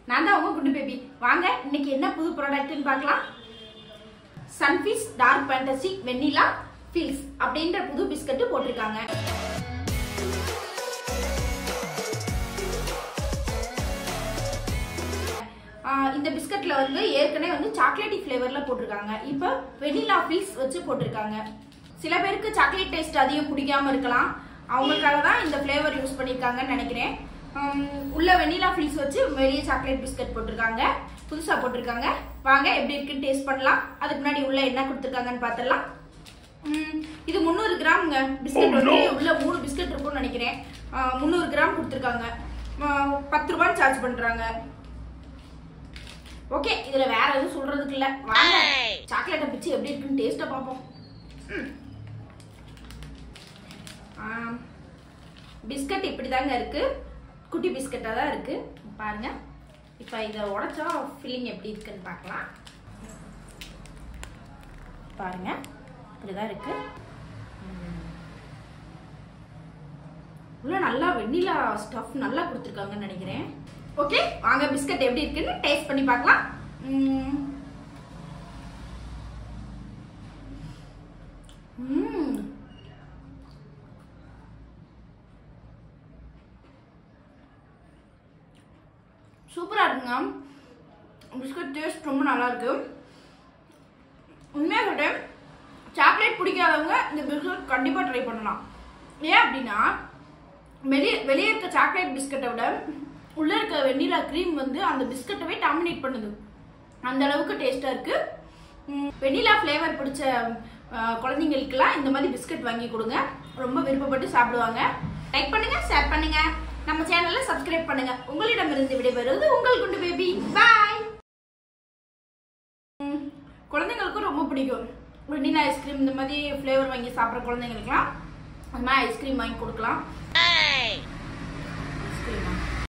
நான் தான் உங்க குண்டு பேபி வாங்க இன்னைக்கு என்ன புது ப்ராடக்ட்னு பார்க்கலாம் Sunfeast dark fantasy vanilla fills அப்படின்ற புது பிஸ்கட் போட்டிருக்காங்க ஆஹ் இந்த பிஸ்கட்ல வந்து ஏற்கனவே வந்து சாக்லேட்டி ஃப்ளேவர்ல போட்டிருக்காங்க இப்போ வெனிலா ஃபீல்ஸ் வச்சு போட்டிருக்காங்க சில பேருக்கு சாக்லேட் டேஸ்ட் அதிகம் பிடிக்காம இருக்கலாம் அவங்களுக்காக தான் இந்த ஃப்ளேவர் யூஸ் பண்ணியிருக்காங்கன்னு நினைக்கிறேன் ஹம், உள்ள வெனிலா ஃபீல்ஸ் வச்சு வெளியே சாக்லேட் பிஸ்கட் போட்டிருக்காங்க புதுசா போட்டிருக்காங்க வாங்க எப்படி இருக்குன்னு டேஸ்ட் பண்ணலாம் அதுக்கு முன்னாடி உள்ள என்ன கொடுத்துருக்காங்கன்னு பார்த்துடலாம் ம், இது முந்நூறு கிராம்ங்க பிஸ்கட் வந்து உள்ள மூணு பிஸ்கட் இருக்கும்னு நினைக்கிறேன் முந்நூறு கிராம் கொடுத்துருக்காங்க ஆஹ் பத்து ரூபான்னு சார்ஜ் பண்றாங்க ஓகே இதுல வேற எதுவும் சொல்றதுக்கு இல்ல வாங்க சாக்லேட்டை பிச்சு எப்படி இருக்குன்னு டேஸ்ட்டை பார்ப்போம் ம். ஆம். பிஸ்கட் இப்படி தாங்க இருக்கு குட்டி பிஸ்கட்டாக தான் இருக்கு பாருங்க இப்போ இதை உடைச்சா ஃபில்லிங் எப்படி இருக்குன்னு பார்க்கலாம் பாருங்க இப்படிதான் இருக்கு ம். உள்ள நல்லா வெண்ணிலா ஸ்டஃப் நல்லா கொடுத்துருக்காங்கன்னு நினைக்கிறேன் ஓகே வாங்க பிஸ்கட் எப்படி இருக்குன்னு டேஸ்ட் பண்ணி பார்க்கலாம் ம். ம். சூப்பரா இருக்குங்க பிஸ்கட் டேஸ்ட் ரொம்ப நல்லா இருக்கு உண்மையாக சொல்றேன் சாக்லேட் பிடிக்காதவங்க இந்த பிஸ்கட் கண்டிப்பாக ட்ரை பண்ணலாம் ஏன் அப்படின்னா வெளியே வெளியே இருக்க சாக்லேட் பிஸ்கட்டை விட உள்ள இருக்க வெண்ணிலா க்ரீம் வந்து அந்த பிஸ்கட்டவே டாமினேட் பண்ணுது அந்த அளவுக்கு டேஸ்டா இருக்கு ம், வெண்ணிலா ஃப்ளேவர் பிடிச்ச அஹ், குழந்தைங்களுக்கெல்லாம் இந்த மாதிரி பிஸ்கட் வாங்கி கொடுங்க ரொம்ப விருப்பப்பட்டு சாப்பிடுவாங்க லைக் பண்ணுங்க ஷேர் பண்ணுங்க நம்ம சேனலை சப்ஸ்கிரைப் பண்ணுங்க உங்களிடமிருந்து விடைபெறுவது உங்கள் குண்டு பேபி பாய் குழந்தைங்களுக்கும் ரொம்ப பிடிக்கும் வெண்ணிலா ஐஸ்கிரீம் இந்த மாதிரி ஃப்ளேவர் வாங்கி சாப்பிட்ற குழந்தைங்களுக்குலாம் அந்த மாதிரி ஐஸ்கிரீம் வாங்கி கொடுக்கலாம் ஐஸ்கிரீமா